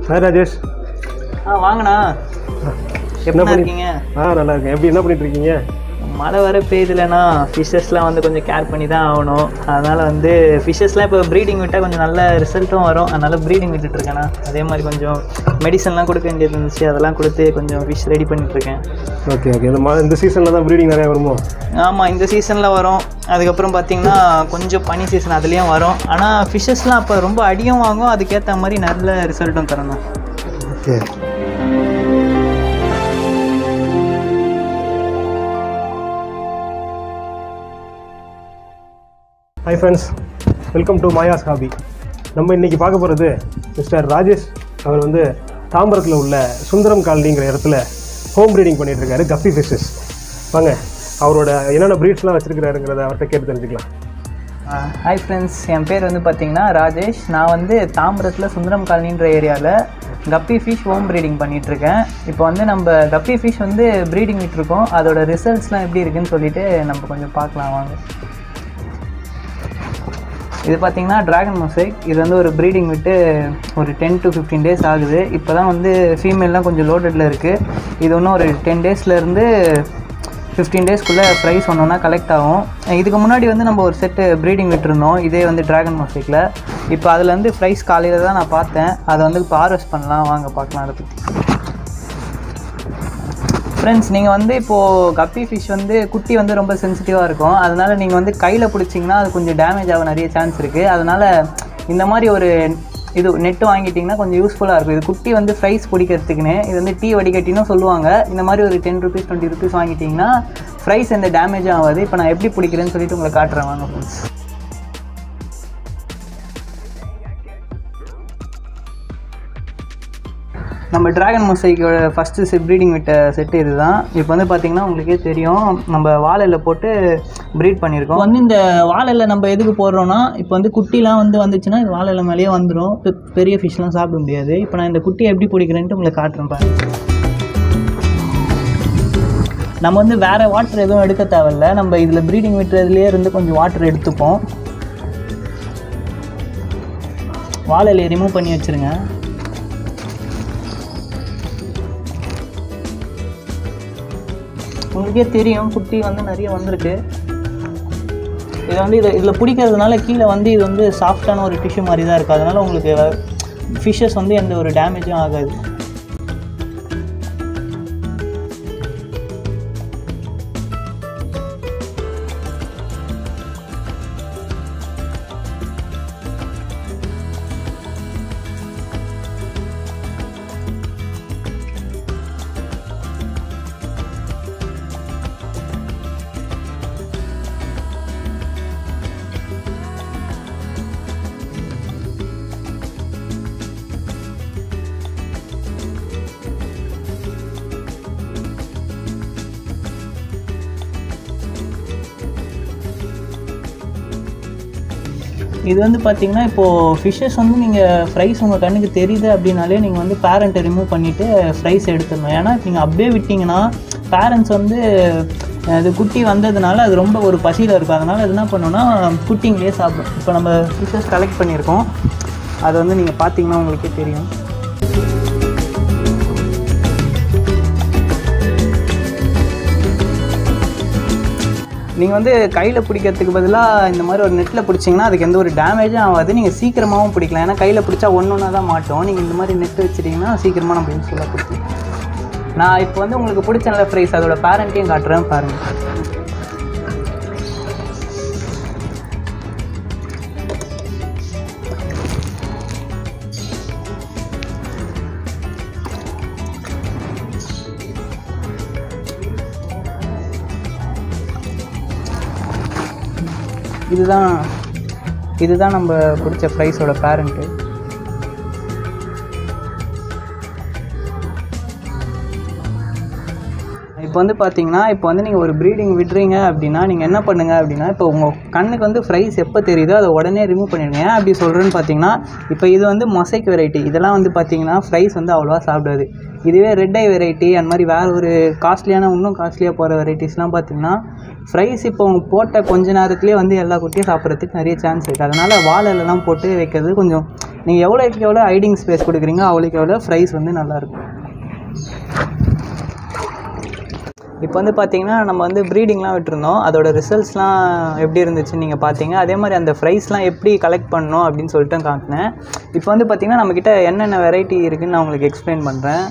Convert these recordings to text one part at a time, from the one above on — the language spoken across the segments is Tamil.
ஹாய் ராஜேஷ் ஆ வாங்கண்ணா என்ன எப்படி பண்ணி- இருக்கீங்க ஆ நல்லா இருக்கேன் எப்படி என்ன பண்ணிட்டு இருக்கீங்க மழை வர பெய்யுதுலனா ஃபிஷ்ஷஸ்லாம் வந்து கொஞ்சம் கேர் பண்ணி தான் ஆகணும் அதனால் வந்து ஃபிஷ்ஷஸ்லாம் இப்போ ப்ரீடிங் விட்டால் கொஞ்சம் நல்ல ரிசல்ட்டும் வரும் அதனால் ப்ரீடிங் விட்டுட்ருக்கேண்ணா அதே மாதிரி கொஞ்சம் மெடிசன்லாம் கொடுக்க வேண்டியது இருந்துச்சு அதெல்லாம் கொடுத்து கொஞ்சம் ஃபிஷ் ரெடி பண்ணிகிட்ருக்கேன் ஓகே ஓகே இந்த மா இந்த சீசனில் தான் ப்ரீடிங் நிறையா வருமோ ஆமாம் இந்த சீசனில் வரும் அதுக்கப்புறம் பார்த்தீங்கன்னா கொஞ்சம் பனி சீசன் அதுலேயும் வரும் ஆனால் ஃபிஷ்ஷஸ்லாம் அப்போ ரொம்ப அடியும் வாங்கும் அதுக்கேற்ற மாதிரி நல்ல ரிசல்ட்டும் தரணும் okay hi friends welcome to Maya's hobby நம்ம இன்னைக்கு பார்க்க போகிறது மிஸ்டர் ராஜேஷ் அவர் வந்து தாம்பரத்தில் உள்ள சுந்தரம் காலனிங்கிற இடத்துல ஹோம் ப்ரீடிங் பண்ணிட்டு இருக்காரு கப்பி ஃபிஷஸ் வாங்க அவரோட என்னென்ன ப்ரீட்ஸ்லாம் வச்சிருக்கிறாருங்கிறத அவர்கிட்ட கேட்டு தெரிஞ்சுக்கலாம் ஹாய் ஃப்ரெண்ட்ஸ் என் பேர் வந்து பார்த்தீங்கன்னா ராஜேஷ் நான் வந்து தாம்பரத்தில் சுந்தரம் காலனின்ற ஏரியாவில் கப்பி ஃபிஷ் ஹோம் ப்ரீடிங் பண்ணிகிட்ருக்கேன் இப்போ வந்து நம்ம கப்பி ஃபிஷ் வந்து ப்ரீடிங் விட்டுருக்கோம் அதோட ரிசல்ட்ஸ்லாம் எப்படி இருக்குன்னு சொல்லிட்டு நம்ம கொஞ்சம் பார்க்கலாம் வாங்க இது பார்த்தீங்கன்னா டிராகன் மொசைக் இது வந்து ஒரு ப்ரீடிங் விட்டு ஒரு டென் டு ஃபிஃப்டீன் டேஸ் ஆகுது இப்போ தான் வந்து ஃபீமேல்லாம் கொஞ்சம் லோடடில் இருக்குது இது இன்னும் ஒரு டென் டேஸ்லேருந்து ஃபிஃப்டீன் டேஸ்க்குள்ளே ப்ரைஸ் ஒன்றா கலெக்ட் ஆகும் இதுக்கு முன்னாடி வந்து நம்ம ஒரு செட்டு ப்ரீடிங் விட்டுருந்தோம் இதே வந்து டிராகன் மொசைக்கில் இப்போ அதில் வந்து ப்ரைஸ் காலையில் தான் நான் பார்த்தேன் அதை வந்து இப்போ ஹார்வெஸ்ட் பண்ணலாம் வாங்க பார்க்கலாம் அதை பற்றி ஃப்ரெண்ட்ஸ் நீங்கள் வந்து இப்போது கப்பி ஃபிஷ் வந்து குட்டி வந்து ரொம்ப சென்சிட்டிவாக இருக்கும் அதனால் நீங்கள் வந்து கையில் பிடிச்சிங்கன்னா அது கொஞ்சம் டேமேஜ் ஆக நிறைய சான்ஸ் இருக்குது அதனால் இந்த மாதிரி ஒரு இது நெட்டு வாங்கிட்டிங்கன்னா கொஞ்சம் யூஸ்ஃபுல்லாக இருக்கும் இது குட்டி வந்து ஃப்ரைஸ் பிடிக்கிறதுக்குன்னு இது வந்து டீ வடிகட்டினும் சொல்லுவாங்க இந்த மாதிரி ஒரு டென் ருபீஸ் டுவெண்ட்டி ருபீஸ் வாங்கிட்டிங்கன்னா ஃப்ரைஸ் எந்த டேமேஜும் ஆகாது இப்போ நான் எப்படி பிடிக்கிறேன்னு சொல்லிட்டு உங்களை காட்டுறேன் வாங்க ஃப்ரெண்ட்ஸ் நம்ம டிராகன் மொசைக்கோட ஃபஸ்ட்டு செட் ப்ரீடிங் விட்ட செட்டு இதுதான் இப்போ வந்து பார்த்தீங்கன்னா உங்களுக்கே தெரியும் நம்ம வாழையில் போட்டு ப்ரீட் பண்ணியிருக்கோம் வந்து இந்த வாழையில் நம்ம எதுக்கு போடுறோம்னா இப்போ வந்து குட்டிலாம் வந்து வந்துச்சுன்னா இது வாழையில் மேலேயே வந்துடும் பெ- பெரிய ஃபிஷ்லாம் சாப்பிட முடியாது இப்போ நான் இந்த குட்டியை எப்படி பிடிக்கிறேன்ட்டு உங்களுக்கு காட்டுறேன் பாருங்க நம்ம வந்து வேறு வாட்டர் எதுவும் எடுக்க தேவையில்ல நம்ம இதில் ப்ரீடிங் விட்டுறதுலேயே இருந்து கொஞ்சம் வாட்டர் எடுத்துப்போம் வாழையில ரிமூவ் பண்ணி வச்சுருங்க உங்களுக்கே தெரியும் குட்டி வந்து நிறைய வந்திருக்கு இது வந்து இதை இதில் பிடிக்கிறதுனால கீழே வந்து இது வந்து சாஃப்டான ஒரு டிஷ்யூ மாதிரி தான் இருக்குது அதனால் உங்களுக்கு ஃபிஷ்ஷஸ் வந்து எந்த ஒரு டேமேஜும் ஆகாது இது வந்து பார்த்தீங்கன்னா இப்போது ஃபிஷ்ஷஸ் வந்து நீங்கள் ஃப்ரைஸ் உங்கள் கண்ணுக்கு தெரியுது அப்படின்னாலே நீங்கள் வந்து பேரண்ட்டை ரிமூவ் பண்ணிவிட்டு ஃப்ரைஸ் எடுத்துடணும் ஏன்னா நீங்கள் அப்படியே விட்டிங்கன்னா பேரண்ட்ஸ் வந்து அஹ், இது குட்டி வந்ததுனால அது ரொம்ப ஒரு பசியில் இருக்கும் அதனால் அது என்ன பண்ணுன்னா குட்டிங்களே சாப்பிடும் இப்போ நம்ம ஃபிஷ்ஷஸ் கலெக்ட் பண்ணியிருக்கோம் அதை வந்து நீங்கள் பார்த்தீங்கன்னா உங்களுக்கே தெரியும் நீங்கள் வந்து கையில் பிடிக்கிறதுக்கு பதிலாக இந்த மாதிரி ஒரு நெட்டில் பிடிச்சிங்கன்னா அதுக்கு எந்த ஒரு டேமேஜும் ஆகாது நீங்கள் சீக்கிரமாகவும் பிடிக்கலாம் ஏன்னா கையில் பிடிச்சா ஒன்று ஒன்றா தான் மாட்டோம் நீங்கள் இந்த மாதிரி நெட் வச்சிட்டிங்கன்னா சீக்கிரமாக நம்ம யூஸ்ஃபுல்லாக பிடிக்கலாம் நான் இப்போ வந்து உங்களுக்கு பிடிச்ச நல்ல ப்ரைஸ் அதோட பேரண்ட்டையும் காட்டுறேன் பாருங்கள் இதுதான் இதுதான் நம்ம பிடிச்ச ப்ரைஸோட பேரண்ட்டு இப்போ வந்து பார்த்தீங்கன்னா இப்போ வந்து நீங்கள் ஒரு ப்ரீடிங் விடுறீங்க அப்படின்னா நீங்கள் என்ன பண்ணுங்க அப்படின்னா இப்போ உங்கள் கண்ணுக்கு வந்து ஃப்ரைஸ் எப்போ தெரியுதோ அதை உடனே ரிமூவ் பண்ணிடுங்க ஏன் அப்படி சொல்கிறேன்னு பார்த்தீங்கன்னா இப்போ இது வந்து மொசைக் வெரைட்டி இதெல்லாம் வந்து பார்த்தீங்கன்னா ஃப்ரைஸ் வந்து அவ்வளோவா சாப்பிடாது இதுவே ரெட் ஐ வெரைட்டி அந்த மாதிரி வேறு ஒரு காஸ்ட்லியான இன்னும் காஸ்ட்லியாக போகிற வெரைட்டிஸ்லாம் பார்த்தீங்கன்னா ஃப்ரைஸ் இப்போ அவங்க போட்ட கொஞ்ச நேரத்துலேயே வந்து எல்லா குட்டியும் சாப்பிட்றதுக்கு நிறைய சான்ஸ் இருக்குது அதனால் வாழலாம் போட்டு வைக்கிறது கொஞ்சம் நீங்கள் எவ்வளோக்கு எவ்வளோ ஹைடிங் ஸ்பேஸ் கொடுக்குறீங்க அவ்வளோக்கு எவ்வளோ ஃப்ரைஸ் வந்து நல்லாயிருக்கும் இப்போ வந்து பார்த்தீங்கன்னா நம்ம வந்து ப்ரீடிங்லாம் விட்டுருந்தோம் அதோட ரிசல்ட்ஸ்லாம் எப்படி இருந்துச்சுன்னு நீங்கள் பார்த்தீங்க அதே மாதிரி அந்த ப்ரைஸ்லாம் எப்படி கலெக்ட் பண்ணணும் அப்படின்னு சொல்லிட்டு காட்டினேன் இப்போ வந்து பார்த்தீங்கன்னா நம்மக்கிட்ட என்னென்ன வெரைட்டி இருக்குன்னு நான் உங்களுக்கு எக்ஸ்பிளைன் பண்ணுறேன்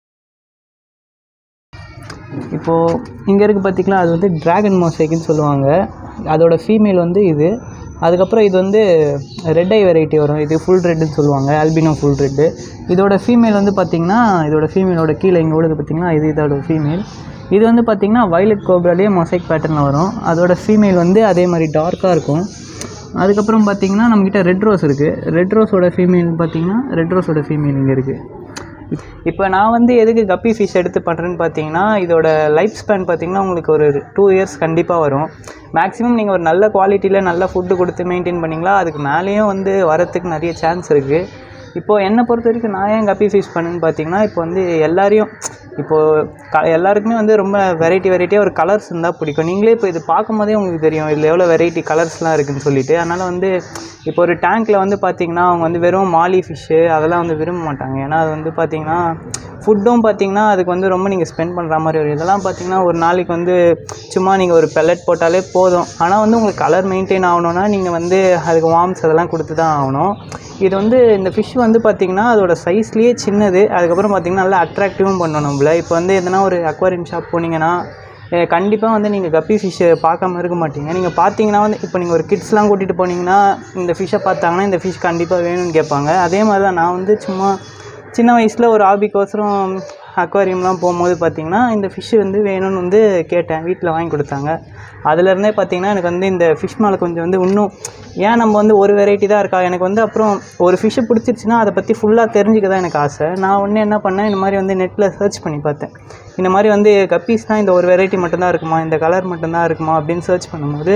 இப்போது இங்கே இருக்குது பார்த்தீங்களா அது வந்து டிராகன் மோசைக்குன்னு சொல்லுவாங்க அதோட ஃபீமேல் வந்து இது அதுக்கப்புறம் இது வந்து ரெட் ஐ வெரைட்டி வரும் இது ஃபுல் ரெட்டுன்னு சொல்லுவாங்க ஆல்பினோ ஃபுல் ரெட்டு இதோட ஃபீமேல் வந்து பார்த்திங்கன்னா இதோட ஃபீமேலோட கீழே இங்கே உள்ளது பார்த்திங்கன்னா இது இதோட ஃபீமேல் இது வந்து பார்த்திங்கன்னா வயலட் கோப்ராலேயே மொசைக் பேட்டர்னில் வரும் அதோட ஃபீமேல் வந்து அதே மாதிரி டார்க்காக இருக்கும் அதுக்கப்புறம் பார்த்திங்கன்னா நம்மக்கிட்ட ரெட் ரோஸ் இருக்குது ரெட் ரோஸோட ஃபீமேல் பார்த்திங்கன்னா ரெட் ரோஸோட ஃபீமேல் இங்கே இருக்குது இப்போ நான் வந்து எதுக்கு கப்பி ஃபிஷ் எடுத்து பண்ணுறேன்னு பார்த்தீங்கன்னா இதோட லைஃப் ஸ்பேன் பார்த்தீங்கன்னா உங்களுக்கு ஒரு டூ இயர்ஸ் கண்டிப்பாக வரும் மேக்ஸிமம் நீங்கள் ஒரு நல்ல குவாலிட்டியில் நல்ல ஃபுட்டு கொடுத்து மெயின்டைன் பண்ணிங்களா அதுக்கு மேலேயும் வந்து வரத்துக்கு நிறைய சான்ஸ் இருக்குது இப்போது என்னை பொறுத்த வரைக்கும் நான் ஏன் கப்பி ஃபிஷ் பண்ணுன்னு பார்த்தீங்கன்னா இப்போ வந்து எல்லாரையும் இப்போது க எல்லாருக்குமே வந்து ரொம்ப வெரைட்டி வெரைட்டியாக ஒரு கலர்ஸ் இருந்தால் பிடிக்கும் நீங்களே இப்போ இது பார்க்கும்போதே உங்களுக்கு தெரியும் இதில் எவ்வளோ வெரைட்டி கலர்ஸ்லாம் இருக்குதுன்னு சொல்லிட்டு அதனால் வந்து இப்போ ஒரு டேங்க்கில் வந்து பார்த்திங்கன்னா அவங்க வந்து வெறும் மாலி ஃபிஷ்ஷு அதெல்லாம் வந்து விரும்ப மாட்டாங்க ஏன்னா அது வந்து பார்த்திங்கன்னா ஃபுட்டும் பார்த்திங்கன்னா அதுக்கு வந்து ரொம்ப நீங்கள் ஸ்பெண்ட் பண்ணுற மாதிரி ஒரு இதெல்லாம் பார்த்திங்கன்னா ஒரு நாளைக்கு வந்து சும்மா நீங்கள் ஒரு பெல்லட் போட்டாலே போதும் ஆனால் வந்து உங்களுக்கு கலர் மெயின்டைன் ஆகணும்னா நீங்கள் வந்து அதுக்கு வார்ம்ஸ் அதெல்லாம் கொடுத்து தான் ஆகணும் இது வந்து இந்த ஃபிஷ் வந்து பார்த்திங்கன்னா அதோட சைஸ்லேயே சின்னது அதுக்கப்புறம் பார்த்திங்கன்னா நல்லா அட்ராக்டிவும் பண்ணும் நம்மள இப்போ வந்து எதனா ஒரு அக்வாரியம் ஷாப் போனீங்கன்னா கண்டிப்பாக வந்து நீங்கள் கப்பி ஃபிஷ்ஷை பார்க்காம இருக்க மாட்டீங்க நீங்கள் பார்த்தீங்கன்னா வந்து இப்போ நீங்கள் ஒரு கிட்ஸ்லாம் கூட்டிகிட்டு போனீங்கன்னா இந்த ஃபிஷ்ஷை பார்த்தாங்கன்னா இந்த ஃபிஷ் கண்டிப்பாக வேணும்னு கேட்பாங்க அதே மாதிரி தான் நான் வந்து சும்மா சின்ன வயசில் ஒரு ஹாபிக்கோசரம் அக்வாரியம்லாம் போகும்போது பார்த்தீங்கன்னா இந்த ஃபிஷ்ஷு வந்து வேணும்னு வந்து கேட்டேன் வீட்டில் வாங்கி கொடுத்தாங்க அதுலேருந்தே பார்த்தீங்கன்னா எனக்கு வந்து இந்த ஃபிஷ் மேலே கொஞ்சம் வந்து இன்னும் ஏன் நம்ம வந்து ஒரு வெரைட்டி தான் இருக்கா எனக்கு வந்து அப்புறம் ஒரு ஃபிஷ்ஷை பிடிச்சிருச்சுன்னா அதை பற்றி ஃபுல்லாக தெரிஞ்சுக்க தான் எனக்கு ஆசை நான் ஒன்று என்ன பண்ணேன் இந்த மாதிரி வந்து நெட்டில் சர்ச் பண்ணி பார்த்தேன் இந்த மாதிரி வந்து கப்பீஸ்னால் இந்த ஒரு வெரைட்டி மட்டும்தான் இருக்குமா இந்த கலர் மட்டும்தான் இருக்குமா அப்படின்னு சர்ச் பண்ணும்போது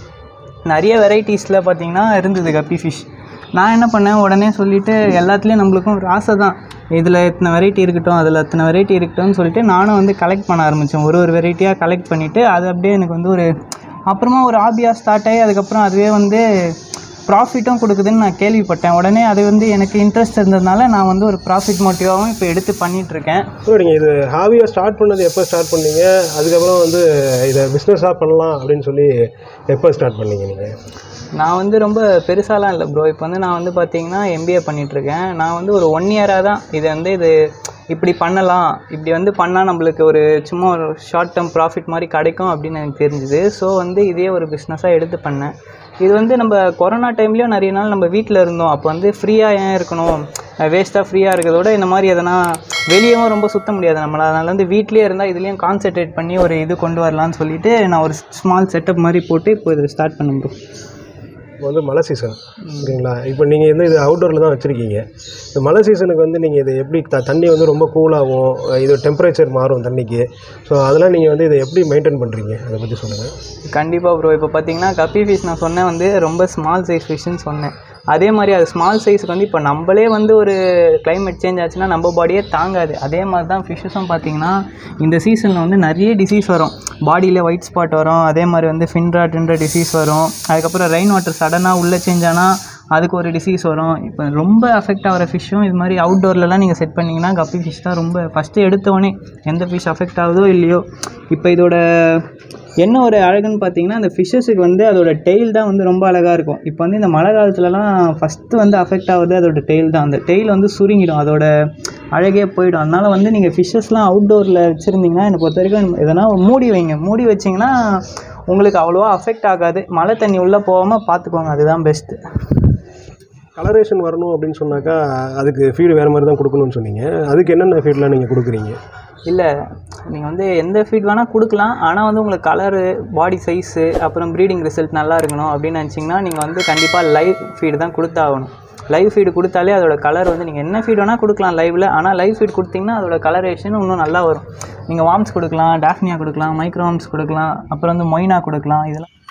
நிறைய வெரைட்டிஸில் பார்த்தீங்கன்னா இருந்தது கப்பி ஃபிஷ் நான் என்ன பண்ணேன் உடனே சொல்லிவிட்டு எல்லாத்துலேயும் நம்மளுக்கும் ஒரு ஆசை தான் இதில் இத்தனை வெரைட்டி இருக்கட்டும் அதில் இத்தனை வெரைட்டி இருக்கட்டும்னு சொல்லிட்டு நானும் வந்து கலெக்ட் பண்ண ஆரம்பித்தேன் ஒரு ஒரு வெரைட்டியாக கலெக்ட் பண்ணிவிட்டு அது அப்படியே எனக்கு வந்து ஒரு அப்புறமா ஒரு ஹாபியாக ஸ்டார்ட் ஆகி அதுக்கப்புறம் அதுவே வந்து ப்ராஃபிட்டும் கொடுக்குதுன்னு நான் கேள்விப்பட்டேன் உடனே அது வந்து எனக்கு இன்ட்ரெஸ்ட் இருந்ததுனால நான் வந்து ஒரு ப்ராஃபிட் மோட்டிவாகவும் இப்போ எடுத்து பண்ணிகிட்ருக்கேன் ஸோ நீங்கள் இது ஹாபியாக ஸ்டார்ட் பண்ணது எப்போ ஸ்டார்ட் பண்ணீங்க அதுக்கப்புறம் வந்து இதை பிஸ்னஸாக பண்ணலாம் அப்படின்னு சொல்லி எப்போ ஸ்டார்ட் பண்ணீங்க நீங்கள் நான் வந்து ரொம்ப பெருசாலாம் இல்லை ப்ரோ இப்போ வந்து நான் வந்து பார்த்தீங்கன்னா எம்பிஏ பண்ணிகிட்ருக்கேன் நான் வந்து ஒரு ஒன் இயராக தான் இது வந்து இது இப்படி பண்ணலாம் இப்படி வந்து பண்ணால் நம்மளுக்கு ஒரு சும்மா ஒரு ஷார்ட் டேர்ம் ப்ராஃபிட் மாதிரி கிடைக்கும் அப்படின்னு எனக்கு தெரிஞ்சுது ஸோ வந்து இதே ஒரு பிஸ்னஸாக எடுத்து பண்ணேன் இது வந்து நம்ம கொரோனா டைம்லேயும் நிறைய நாள் நம்ம வீட்டில் இருந்தோம் அப்போ வந்து ஃப்ரீயாக ஏன் இருக்கணும் வேஸ்ட்டாக ஃப்ரீயாக இருக்கிறதோட இந்த மாதிரி எதனா வெளியவும் ரொம்ப சுத்த முடியாது நம்மளால் அதனால் வந்து வீட்லேயே இருந்தால் இதுலேயும் கான்சென்ட்ரேட் பண்ணி ஒரு இது கொண்டு வரலான்னு சொல்லிட்டு நான் ஒரு ஸ்மால் செட்டப் மாதிரி போட்டு இப்போ இதை ஸ்டார்ட் பண்ணேன் ப்ரோ இப்போ வந்து மழை சீசன் ஓகேங்களா இப்போ நீங்கள் வந்து இது அவுட்டோரில் தான் வச்சுருக்கீங்க இந்த மழை சீசனுக்கு வந்து நீங்கள் இதை எப்படி த தண்ணி வந்து ரொம்ப கூலாகும் இது டெம்பரேச்சர் மாறும் தண்ணிக்கு ஸோ அதெல்லாம் நீங்கள் வந்து இதை எப்படி மெயின்டைன் பண்ணுறீங்க அதை பற்றி சொல்லுங்கள் கண்டிப்பாக ப்ரோ இப்போ பார்த்தீங்கன்னா கப்பி ஃபிஷ் நான் சொன்னேன் வந்து ரொம்ப ஸ்மால் சைஸ் ஃபிஷ்ஷுன்னு சொன்னேன் அதே மாதிரி அது ஸ்மால் சைஸுக்கு வந்து இப்போ நம்மளே வந்து ஒரு climate சேஞ்ச் ஆச்சுன்னா நம்ம பாடியே தாங்காது அதே மாதிரி தான் ஃபிஷ்ஷஸும் பார்த்தீங்கன்னா இந்த சீசனில் வந்து நிறைய டிசீஸ் வரும் பாடியில் ஒயிட் ஸ்பாட் வரும் அதே மாதிரி வந்து ஃபின்ராட்ன்ற டிசீஸ் வரும் அதுக்கப்புறம் ரெயின் வாட்டர் சடனாக உள்ளே சேஞ்ச் ஆனால் அதுக்கு ஒரு டிசீஸ் வரும் இப்போ ரொம்ப அஃபெக்ட் ஆகிற ஃபிஷ்ஷும் இது மாதிரி அவுட்டோர்லலாம் நீங்கள் செட் பண்ணிங்கன்னா கப்பி ஃபிஷ் தான் ரொம்ப ஃபஸ்ட்டு எடுத்தவொடனே எந்த ஃபிஷ் அஃபெக்ட் ஆகுதோ இல்லையோ இப்போ இதோட என்ன ஒரு அழகுன்னு பார்த்தீங்கன்னா அந்த ஃபிஷ்ஷஸுக்கு வந்து அதோட டெய்ல் தான் வந்து ரொம்ப அழகாக இருக்கும் இப்போ வந்து இந்த மழை காலத்துலலாம் ஃபஸ்ட்டு வந்து அஃபெக்ட் ஆகுது அதோட டெய்ல் தான் அந்த டெய்ல் வந்து சுருங்கிடும் அதோட அழகே போயிடும் அதனால் வந்து நீங்கள் ஃபிஷ்ஷஸ்லாம் அவுட்டோரில் வச்சுருந்தீங்கன்னா என்னை பொறுத்த வரைக்கும் எதனா மூடி வைங்க மூடி வச்சிங்கன்னா உங்களுக்கு அவ்வளோவா அஃபெக்ட் ஆகாது மழை தண்ணி உள்ளே போகாமல் பார்த்துக்கோங்க அதுதான் பெஸ்ட்டு கலரேஷன் வரணும் அப்படின்னு சொன்னாக்கா அதுக்கு ஃபீடு வேறு மாதிரி தான் கொடுக்கணும்னு சொன்னீங்க அதுக்கு என்னென்ன ஃபீட்லாம் நீங்கள் கொடுக்குறீங்க இல்லை நீங்கள் வந்து எந்த ஃபீட் வேணால் கொடுக்கலாம் ஆனால் வந்து உங்களுக்கு கலரு பாடி சைஸு அப்புறம் ப்ரீடிங் ரிசல்ட் நல்லா இருக்கணும் அப்படின்னு நினச்சிங்கன்னா நீங்கள் வந்து கண்டிப்பாக லைவ் ஃபீடு தான் கொடுத்தாகணும் லைவ் ஃபீடு கொடுத்தாலே அதோட கலர் வந்து நீங்கள் என்ன ஃபீட் வேணால் கொடுக்கலாம் லைவில் ஆனால் லைவ் ஃபீட் கொடுத்தீங்கன்னா அதோட கலரேஷன் இன்னும் நல்லா வரும் நீங்கள் வார்ம்ஸ் கொடுக்கலாம் டாஃப்னியா கொடுக்கலாம் மைக்ரோ வார்ம்ஸ் கொடுக்கலாம் அப்புறம் வந்து மொய்னா கொடுக்கலாம் இதெல்லாம்